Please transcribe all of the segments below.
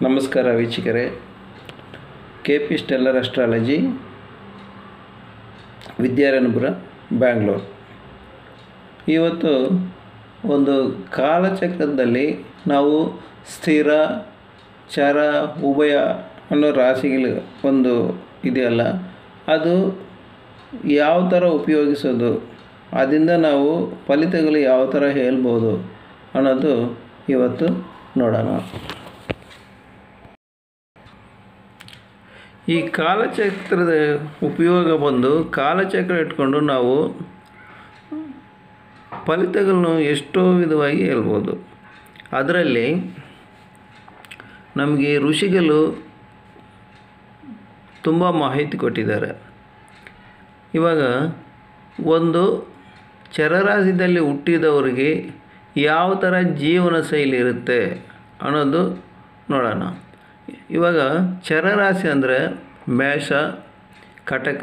ನಮಸ್ಕಾರ ವೀಕ್ಷಕರೇ K P stellar astrology Vidyaranyapura Bangalore ಇವತ್ತು ಒಂದು ಕಾಲಚಕ್ರದಲ್ಲಿ ನಾವು ಸ್ಥಿರ ಚರ ಉಭಯ ಅನ್ನೋ ರಾಶಿಗಳು ಒಂದು ಇದೆಯಲ್ಲ ಅದು ಯಾವ ಥರ ಉಪಯೋಗಿಸೋದು ಅದರಿಂದ ನಾವು ಫಲಿತಗಳು ಯಾವ ಥರ ಹೇಳ್ಬೋದು ಅನ್ನೋದು ಇವತ್ತು ನೋಡೋಣ ಈ ಕಾಲಚಕ್ರದ ಉಪಯೋಗ ಬಂದು ಕಾಲಚಕ್ರ ಇಟ್ಕೊಂಡು ನಾವು ಫಲಿತಗಳನ್ನು ಎಷ್ಟೋ ವಿಧವಾಗಿ ಹೇಳ್ಬೋದು ಅದರಲ್ಲಿ ನಮಗೆ ಋಷಿಗಳು ತುಂಬ ಮಾಹಿತಿ ಕೊಟ್ಟಿದ್ದಾರೆ ಇವಾಗ ಒಂದು ಚರರಾಶಿಯಲ್ಲಿ ಹುಟ್ಟಿದವರಿಗೆ ಯಾವ ಥರ ಜೀವನ ಶೈಲಿ ಇರುತ್ತೆ ಅನ್ನೋದು ನೋಡೋಣ ಇವಾಗ ಚರರಾಶಿ ಅಂದರೆ ಮೇಷ ಕಟಕ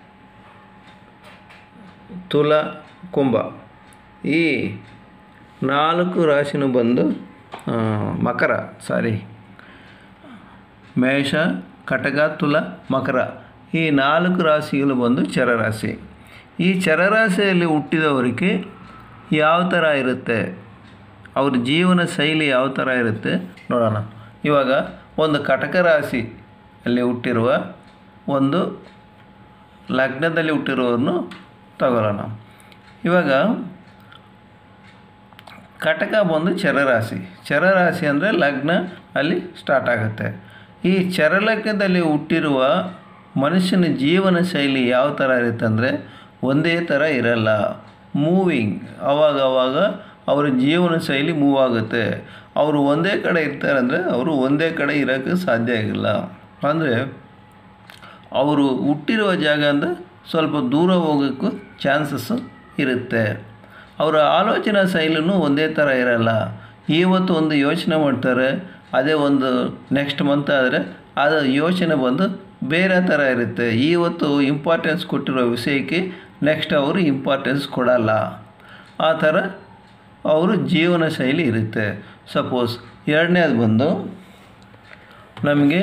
ತುಲ ಕುಂಭ ಈ ನಾಲ್ಕು ರಾಶಿನೂ ಬಂದು ಆ, ಮಕರ ಸಾರಿ ಮೇಷ ಕಟಕ ತುಲ ಮಕರ ಈ ನಾಲ್ಕು ರಾಶಿಗಳು ಬಂದು ಚರರಾಶಿ ಈ ಚರರಾಶಿಯಲ್ಲಿ ಹುಟ್ಟಿದವರಿಗೆ ಯಾವ ಥರ ಇರುತ್ತೆ ಅವ್ರ ಜೀವನ ಶೈಲಿ ಯಾವ ಥರ ಇರುತ್ತೆ ನೋಡೋಣ ಇವಾಗ ಒಂದು ಕಟಕ ರಾಶಿ ಅಲ್ಲಿ ಹುಟ್ಟಿರುವ ಒಂದು ಲಗ್ನದಲ್ಲಿ ಹುಟ್ಟಿರೋರನ್ನು ತಗೊಳ್ಳೋಣ ಇವಾಗ ಕಟಕ ಬಂದು ಚರರಾಶಿ ಚರರಾಶಿ ಅಂದರೆ ಲಗ್ನ ಅಲ್ಲಿ ಸ್ಟಾರ್ಟ್ ಆಗುತ್ತೆ ಈ ಚರಲಗ್ನದಲ್ಲಿ ಹುಟ್ಟಿರುವ ಮನುಷ್ಯನ ಜೀವನ ಶೈಲಿ ಯಾವ ಥರ ಇರುತ್ತೆ ಅಂದರೆ ಒಂದೇ ಥರ ಇರಲ್ಲ ಮೂವಿಂಗ್ ಅವಾಗ ಅವಾಗ ಅವರ ಜೀವನ ಶೈಲಿ ಮೂವ್ ಆಗುತ್ತೆ ಅವರು ಒಂದೇ ಕಡೆ ಇರ್ತಾರೆ ಅಂದರೆ ಅವರು ಒಂದೇ ಕಡೆ ಇರೋಕ್ಕೆ ಸಾಧ್ಯ ಆಗಿಲ್ಲ ಅಂದರೆ ಅವರು ಹುಟ್ಟಿರುವ ಜಾಗದಿಂದ ಸ್ವಲ್ಪ ದೂರ ಹೋಗೋಕ್ಕೂ ಚಾನ್ಸಸ್ಸು ಇರುತ್ತೆ ಅವರ ಆಲೋಚನಾ ಶೈಲಿನೂ ಒಂದೇ ಥರ ಇರಲ್ಲ ಇವತ್ತು ಒಂದು ಯೋಚನೆ ಮಾಡ್ತಾರೆ ಅದೇ ಒಂದು ನೆಕ್ಸ್ಟ್ ಮಂತ್ ಆದರೆ ಅದು ಯೋಚನೆ ಬಂದು ಬೇರೆ ಥರ ಇರುತ್ತೆ ಇವತ್ತು ಇಂಪಾರ್ಟೆನ್ಸ್ ಕೊಟ್ಟಿರೋ ವಿಷಯಕ್ಕೆ ನೆಕ್ಸ್ಟ್ ಅವರು ಇಂಪಾರ್ಟೆನ್ಸ್ ಕೊಡಲ್ಲ ಆ ಥರ ಅವರು ಜೀವನ ಶೈಲಿ ಇರುತ್ತೆ ಸಪೋಸ್ ಎರಡನೇದು ಬಂದು ನಮಗೆ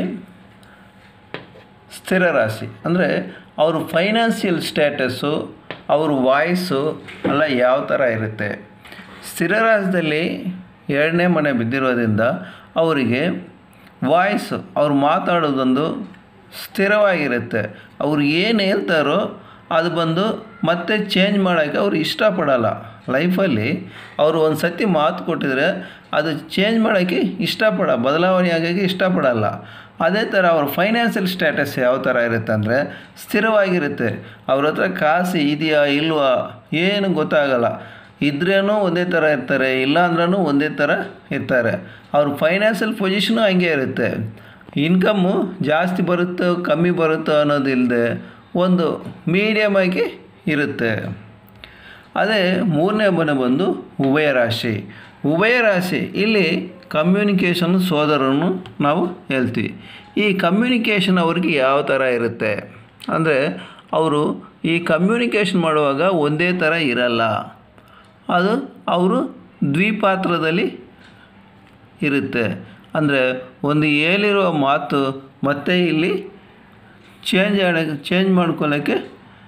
ಸ್ಥಿರ ರಾಶಿ ಅಂದರೆ ಅವರು ಫೈನಾನ್ಷಿಯಲ್ ಸ್ಟೇಟಸ್ಸು ಅವ್ರ ವಾಯ್ಸು ಎಲ್ಲ ಯಾವ ಥರ ಇರುತ್ತೆ ಸ್ಥಿರ ರಾಶಿಯಲ್ಲಿ ಎರಡನೇ ಮನೆ ಬಿದ್ದಿರೋದ್ರಿಂದ ಅವರಿಗೆ ವಾಯ್ಸ್ ಅವ್ರು ಮಾತಾಡೋದೊಂದು ಸ್ಥಿರವಾಗಿರುತ್ತೆ ಅವ್ರು ಏನು ಹೇಳ್ತಾರೋ ಅದು ಬಂದು ಮತ್ತೆ ಚೇಂಜ್ ಮಾಡೋಕ್ಕೆ ಅವ್ರು ಇಷ್ಟಪಡಲ್ಲ ಲೈಫಲ್ಲಿ ಅವರು ಒಂದು ಸತಿ ಮಾತು ಕೊಟ್ಟಿದ್ರೆ ಅದು ಚೇಂಜ್ ಮಾಡೋಕ್ಕೆ ಇಷ್ಟಪಡ ಬದಲಾವಣೆ ಆಗೋಕ್ಕೆ ಇಷ್ಟಪಡಲ್ಲ ಅದೇ ಥರ ಅವ್ರ ಫೈನಾನ್ಷಿಯಲ್ ಸ್ಟೇಟಸ್ ಯಾವ ಥರ ಇರುತ್ತೆ ಅಂದರೆ ಸ್ಥಿರವಾಗಿರುತ್ತೆ ಅವ್ರ ಹತ್ರ ಕಾಸು ಇದೆಯಾ ಇಲ್ವಾ ಏನು ಗೊತ್ತಾಗಲ್ಲ ಇದ್ರೇನೂ ಒಂದೇ ಥರ ಇರ್ತಾರೆ ಇಲ್ಲ ಅಂದ್ರೂ ಒಂದೇ ಥರ ಇರ್ತಾರೆ ಅವ್ರ ಫೈನಾನ್ಷಿಯಲ್ ಪೊಸಿಷನು ಹಂಗೆ ಇರುತ್ತೆ ಇನ್ಕಮ್ಮು ಜಾಸ್ತಿ ಬರುತ್ತೋ ಕಮ್ಮಿ ಬರುತ್ತೋ ಅನ್ನೋದಿಲ್ಲದೆ ಒಂದು ಮೀಡಿಯಮ್ ಆಗಿ ಇರುತ್ತೆ ಅದೇ ಮೂರನೇ ಮನೆ ಬಂದು ಉಭಯ ರಾಶಿ ಉಭಯ ರಾಶಿ ಇಲ್ಲಿ ಕಮ್ಯುನಿಕೇಷನ್ ಸೋದರನ್ನು ನಾವು ಹೇಳ್ತೀವಿ ಈ ಕಮ್ಯುನಿಕೇಷನ್ ಅವ್ರಿಗೆ ಯಾವ ಥರ ಇರುತ್ತೆ ಅಂದರೆ ಅವರು ಈ ಕಮ್ಯುನಿಕೇಷನ್ ಮಾಡುವಾಗ ಒಂದೇ ಥರ ಇರಲ್ಲ ಅದು ಅವರು ದ್ವಿಪಾತ್ರದಲ್ಲಿ ಇರುತ್ತೆ ಅಂದರೆ ಒಂದು ಹೇಳಿರುವ ಮಾತು ಮತ್ತೆ ಇಲ್ಲಿ ಚೇಂಜ್ ಚೇಂಜ್ ಮಾಡ್ಕೊಳ್ಳೋಕ್ಕೆ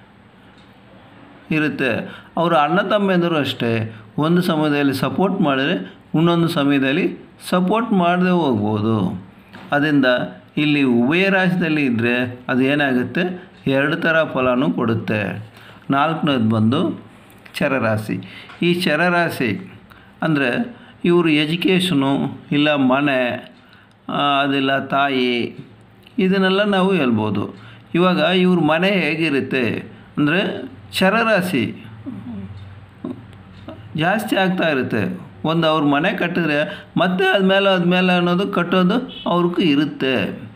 ಇರುತ್ತೆ ಅವರು ಅಣ್ಣ ತಮ್ಮೆಂದರು ಅಷ್ಟೇ ಒಂದು ಸಮಯದಲ್ಲಿ ಸಪೋರ್ಟ್ ಮಾಡಿದರೆ ಇನ್ನೊಂದು ಸಮಯದಲ್ಲಿ ಸಪೋರ್ಟ್ ಮಾಡದೆ ಹೋಗ್ಬೋದು ಅದರಿಂದ ಇಲ್ಲಿ ಉಭಯ ರಾಶಿಯಲ್ಲಿ ಇದ್ದರೆ ಅದು ಏನಾಗುತ್ತೆ ಎರಡು ಥರ ಫಲನೂ ಕೊಡುತ್ತೆ ನಾಲ್ಕನೇದು ಬಂದು ಚರರಾಶಿ ಈ ಚರರಾಶಿ ಅಂದರೆ ಇವರು ಎಜುಕೇಷನು ಇಲ್ಲ ಮನೆ ಆ, ಅದಿಲ್ಲ ತಾಯಿ ಇದನ್ನೆಲ್ಲ ನಾವು ಹೇಳ್ಬೋದು ಇವಾಗ ಇವ್ರ ಮನೆ ಹೇಗಿರುತ್ತೆ ಅಂದರೆ ಚರರಾಶಿ ಜಾಸ್ತಿ ಆಗ್ತಾ ಇರುತ್ತೆ ಒಂದು ಅವ್ರ ಮನೆ ಕಟ್ಟಿದ್ರೆ ಮತ್ತೆ ಅದ್ಮೇಲೆ ಅದ್ಮೇಲೆ ಅನ್ನೋದು ಕಟ್ಟೋದು ಅವ್ರಿಗೂ ಇರುತ್ತೆ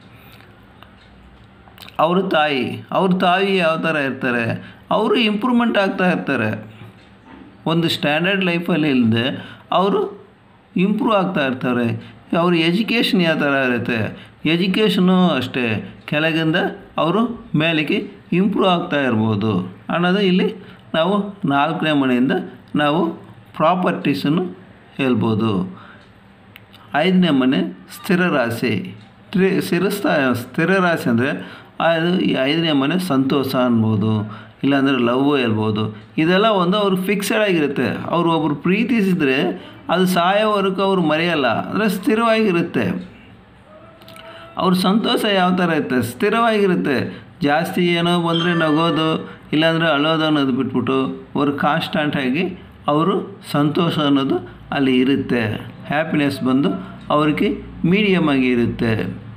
ಅವ್ರ ತಾಯಿ ಅವ್ರ ತಾಯಿ ಯಾವ ಥರ ಇರ್ತಾರೆ ಅವರು ಇಂಪ್ರೂವ್ಮೆಂಟ್ ಆಗ್ತಾ ಇರ್ತಾರೆ ಒಂದು ಸ್ಟ್ಯಾಂಡರ್ಡ್ ಲೈಫಲ್ಲಿ ಇಲ್ಲದೆ ಅವರು ಇಂಪ್ರೂವ್ ಆಗ್ತಾ ಇರ್ತಾರೆ ಅವ್ರ ಎಜುಕೇಷನ್ ಯಾವ ಥರ ಇರುತ್ತೆ ಎಜುಕೇಷನು ಅಷ್ಟೇ ಕೆಳಗಿಂದ ಅವರು ಮೇಲಕ್ಕೆ ಇಂಪ್ರೂವ್ ಆಗ್ತಾ ಇರ್ಬೋದು ಅನ್ನೋದು ಇಲ್ಲಿ ನಾವು ನಾಲ್ಕನೇ ಮನೆಯಿಂದ ನಾವು ಪ್ರಾಪರ್ಟೀಸನ್ನು ಹೇಳ್ಬೋದು ಐದನೇ ಮನೆ ಸ್ಥಿರ ರಾಶಿ ಟ್ರಿ ಸ್ಥಿರಸ್ಥ ಸ್ಥಿರ ರಾಶಿ ಅಂದರೆ ಅದು ಈ ಐದನೇ ಮನೆ ಸಂತೋಷ ಅನ್ಬೋದು ಇಲ್ಲಾಂದರೆ ಲವ್ ಹೇಳ್ಬೋದು ಇದೆಲ್ಲ ಒಂದು ಅವ್ರು ಫಿಕ್ಸೆಡ್ ಆಗಿರುತ್ತೆ ಅವರು ಒಬ್ಬರು ಪ್ರೀತಿಸಿದರೆ ಅದು ಸಾಯೋವರೆಗೂ ಅವ್ರು ಮರೆಯಲ್ಲ ಅಂದರೆ ಸ್ಥಿರವಾಗಿರುತ್ತೆ ಅವ್ರ ಸಂತೋಷ ಯಾವ ಥರ ಇರುತ್ತೆ ಸ್ಥಿರವಾಗಿರುತ್ತೆ ಜಾಸ್ತಿ ಏನೋ ಬಂದರೆ ನಗೋದು ಇಲ್ಲಾಂದರೆ ಅಳೋದು ಅನ್ನೋದು ಬಿಟ್ಬಿಟ್ಟು ಅವರು ಕಾನ್ಸ್ಟಂಟಾಗಿ ಅವರು ಸಂತೋಷ ಅನ್ನೋದು ಅಲ್ಲಿ ಇರುತ್ತೆ ಹ್ಯಾಪಿನೆಸ್ ಬಂದು ಅವ್ರಿಗೆ ಮೀಡಿಯಮ್ ಆಗಿ ಇರುತ್ತೆ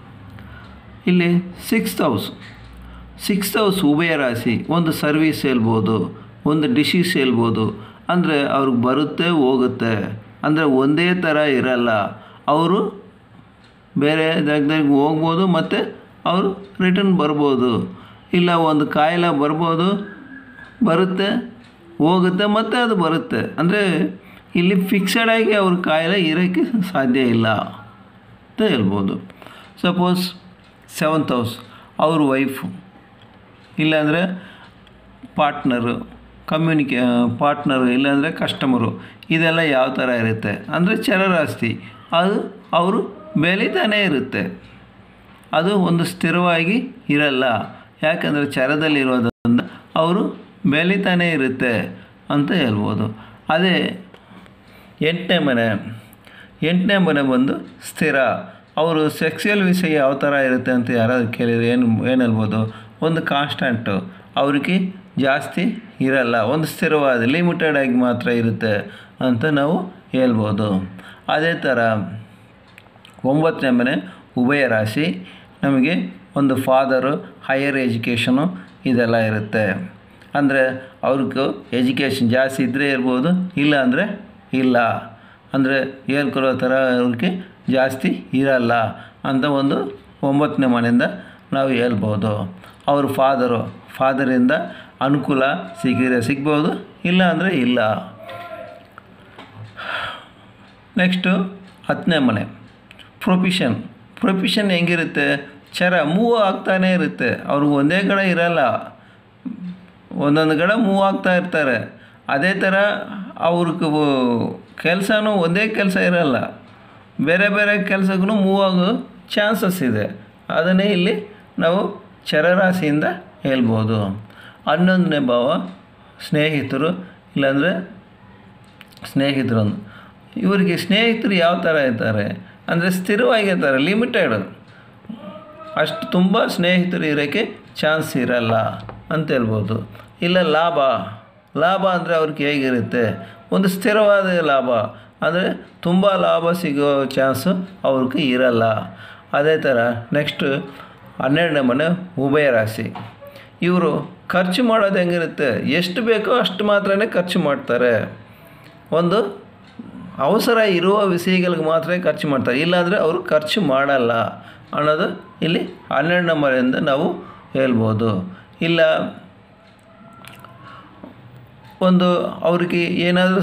ಇಲ್ಲಿ ಸಿಕ್ಸ್ತ್ ಹೌಸ್ ಸಿಕ್ಸ್ತ್ ಹೌಸ್ ಉಭಯ ರಾಶಿ ಒಂದು ಸರ್ವೀಸ್ ಹೇಳ್ಬೋದು ಒಂದು ಡಿಶೀಸ್ ಹೇಳ್ಬೋದು ಅಂದರೆ ಅವ್ರಿಗೆ ಬರುತ್ತೆ ಹೋಗುತ್ತೆ ಅಂದರೆ ಒಂದೇ ಥರ ಇರಲ್ಲ ಅವರು ಬೇರೆ ಜಾಗದಾಗ ಹೋಗ್ಬೋದು ಮತ್ತು ಅವರು ರಿಟರ್ನ್ ಬರ್ಬೋದು ಇಲ್ಲ ಒಂದು ಕಾಯಿಲೆ ಬರ್ಬೋದು ಬರುತ್ತೆ ಹೋಗುತ್ತೆ ಮತ್ತು ಅದು ಬರುತ್ತೆ ಅಂದರೆ ಇಲ್ಲಿ ಫಿಕ್ಸೆಡ್ ಆಗಿ ಅವ್ರ ಕಾಯಿಲೆ ಇರೋಕ್ಕೆ ಸಾಧ್ಯ ಇಲ್ಲ ಅಂತ ಹೇಳ್ಬೋದು ಸಪೋಸ್ ಸೆವೆಂತ್ ಹೌಸ್ ಅವ್ರ ವೈಫು ಇಲ್ಲಾಂದರೆ ಪಾರ್ಟ್ನರು ಕಮ್ಯುನಿಕೇ ಪಾರ್ಟ್ನರು ಇಲ್ಲಾಂದರೆ ಕಸ್ಟಮರು ಇದೆಲ್ಲ ಯಾವ ಥರ ಇರುತ್ತೆ ಅಂದರೆ ಚರರಾಸ್ತಿ ಅದು ಅವರು ಬೆಳೀತಾನೇ ಇರುತ್ತೆ ಅದು ಒಂದು ಸ್ಥಿರವಾಗಿ ಇರಲ್ಲ ಯಾಕಂದರೆ ಚರದಲ್ಲಿರೋದ್ರಿಂದ ಅವರು ಬೆಳೀತಾನೇ ಇರುತ್ತೆ ಅಂತ ಹೇಳ್ಬೋದು ಅದೇ ಎಂಟನೇ ಮನೆ ಎಂಟನೇ ಮನೆ ಬಂದು ಸ್ಥಿರ ಅವರು ಸೆಕ್ಸುಯಲ್ ವಿಷಯ ಯಾವ ಥರ ಇರುತ್ತೆ ಅಂತ ಯಾರಾದ್ರು ಕೇಳಿದರೆ ಏನು ಏನು ಹೇಳ್ಬೋದು ಒಂದು ಕಾನ್ಸ್ಟಂಟು ಅವ್ರಿಗೆ ಜಾಸ್ತಿ ಇರಲ್ಲ ಒಂದು ಸ್ಥಿರವಾದ ಲಿಮಿಟೆಡ್ ಆಗಿ ಮಾತ್ರ ಇರುತ್ತೆ ಅಂತ ನಾವು ಹೇಳ್ಬೋದು ಅದೇ ಥರ ಒಂಬತ್ತನೇ ಮನೆ ಉಭಯ ರಾಶಿ ನಮಗೆ ಒಂದು ಫಾದರು ಹೈಯರ್ ಎಜುಕೇಷನು ಇದೆಲ್ಲ ಇರುತ್ತೆ ಅಂದರೆ ಅವ್ರಿಗೂ ಎಜುಕೇಷನ್ ಜಾಸ್ತಿ ಇದ್ದರೆ ಇರ್ಬೋದು ಇಲ್ಲ ಅಂದರೆ ಇಲ್ಲ ಅಂದರೆ ಹೇಳ್ಕೊಳೋ ಥರ ಅವ್ರಿಗೆ ಜಾಸ್ತಿ ಇರಲ್ಲ ಅಂತ ಒಂದು ಒಂಬತ್ತನೇ ಮನೆಯಿಂದ ನಾವು ಹೇಳ್ಬೋದು ಅವ್ರ ಫಾದರು ಫಾದರಿಂದ ಅನುಕೂಲ ಸಿಕ್ಕಿದ್ರೆ ಸಿಗ್ಬೋದು ಇಲ್ಲ ಅಂದರೆ ಇಲ್ಲ ನೆಕ್ಸ್ಟು ಹತ್ತನೇ ಮನೆ ಪ್ರೊಫಿಷನ್ ಪ್ರೊಫಿಷನ್ ಹೆಂಗಿರುತ್ತೆ ಚರ ಮೂವ್ ಆಗ್ತಾನೇ ಇರುತ್ತೆ ಅವ್ರಿಗೆ ಒಂದೇ ಕಡೆ ಇರಲ್ಲ ಒಂದೊಂದು ಕಡೆ ಮೂವ್ ಆಗ್ತಾ ಇರ್ತಾರೆ ಅದೇ ಥರ ಅವ್ರಿಗೆ ಕೆಲಸನೂ ಒಂದೇ ಕೆಲಸ ಇರಲ್ಲ ಬೇರೆ ಬೇರೆ ಕೆಲಸಕ್ಕೂ ಮೂವ್ ಆಗೋ ಚಾನ್ಸಸ್ ಇದೆ ಅದನ್ನೇ ಇಲ್ಲಿ ನಾವು ಚರರಾಶಿಯಿಂದ ಹೇಳ್ಬೋದು ಹನ್ನೊಂದನೇ ಭಾವ ಸ್ನೇಹಿತರು ಇಲ್ಲಾಂದರೆ ಸ್ನೇಹಿತರು ಇವರಿಗೆ ಸ್ನೇಹಿತರು ಯಾವ ಥರ ಇರ್ತಾರೆ ಅಂದರೆ ಸ್ಥಿರವಾಗಿರ್ತಾರೆ ಲಿಮಿಟೆಡ್ ಅಷ್ಟು ತುಂಬ ಸ್ನೇಹಿತರು ಇರೋಕ್ಕೆ ಚಾನ್ಸ್ ಇರಲ್ಲ ಅಂತ ಹೇಳ್ಬೋದು ಇಲ್ಲ ಲಾಭ ಲಾಭ ಅಂದರೆ ಅವ್ರಿಗೆ ಹೇಗಿರುತ್ತೆ ಒಂದು ಸ್ಥಿರವಾದ ಲಾಭ ಅಂದರೆ ತುಂಬ ಲಾಭ ಸಿಗೋ ಚಾನ್ಸು ಅವ್ರಿಗೆ ಇರಲ್ಲ ಅದೇ ಥರ ನೆಕ್ಸ್ಟ್ ಹನ್ನೆರಡನೇ ಮನೆ ಉಭಯ ರಾಶಿ ಇವರು ಖರ್ಚು ಮಾಡೋದು ಹೆಂಗಿರುತ್ತೆ ಎಷ್ಟು ಬೇಕೋ ಅಷ್ಟು ಮಾತ್ರನೇ ಖರ್ಚು ಮಾಡ್ತಾರೆ ಒಂದು ಅವಸರ ಇರುವ ವಿಷಯಗಳಿಗೆ ಮಾತ್ರ ಖರ್ಚು ಮಾಡ್ತಾರೆ ಇಲ್ಲಾಂದರೆ ಅವರು ಖರ್ಚು ಮಾಡಲ್ಲ ಅನ್ನೋದು ಇಲ್ಲಿ ಹನ್ನೆರಡು ನಂಬರಿಂದ ನಾವು ಹೇಳ್ಬೋದು ಇಲ್ಲ ಒಂದು ಅವ್ರಿಗೆ ಏನಾದರೂ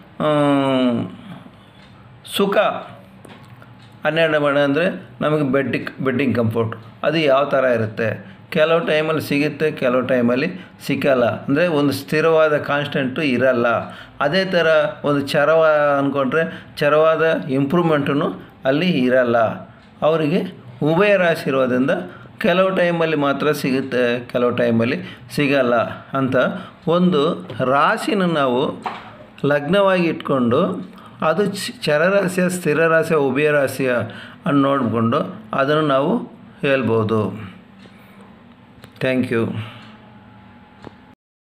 ಸುಖ ಹನ್ನೆರಡು ಮನೆ ಅಂದರೆ ನಮಗೆ ಬೆಡ್ಡಿಂಗ್ ಬೆಡ್ಡಿಂಗ್ ಕಂಫರ್ಟ್ ಅದು ಯಾವ ಥರ ಇರುತ್ತೆ ಕೆಲವು ಟೈಮಲ್ಲಿ ಸಿಗುತ್ತೆ ಕೆಲವು ಟೈಮಲ್ಲಿ ಸಿಕ್ಕಲ್ಲ ಅಂದರೆ ಒಂದು ಸ್ಥಿರವಾದ ಕಾನ್ಸ್ಟೆಂಟು ಇರಲ್ಲ ಅದೇ ಥರ ಒಂದು ಚರವ ಅಂದ್ಕೊಂಡ್ರೆ ಚರವಾದ ಇಂಪ್ರೂವ್ಮೆಂಟೂ ಅಲ್ಲಿ ಇರಲ್ಲ ಅವರಿಗೆ ಉಭಯ ರಾಶಿ ಇರೋದ್ರಿಂದ ಕೆಲವು ಟೈಮಲ್ಲಿ ಮಾತ್ರ ಸಿಗುತ್ತೆ ಕೆಲವು ಟೈಮಲ್ಲಿ ಸಿಗಲ್ಲ ಅಂತ ಒಂದು ರಾಶಿನ ನಾವು ಲಗ್ನವಾಗಿ ಇಟ್ಕೊಂಡು ಅದು ಚರರಾಶಿಯ ಸ್ಥಿರ ರಾಶಿಯ ಉಭಯ ರಾಶಿಯ ಅನ್ನು ನೋಡಿಕೊಂಡು ಅದನ್ನು ನಾವು ಹೇಳ್ಬೋದು ಥ್ಯಾಂಕ್ ಯು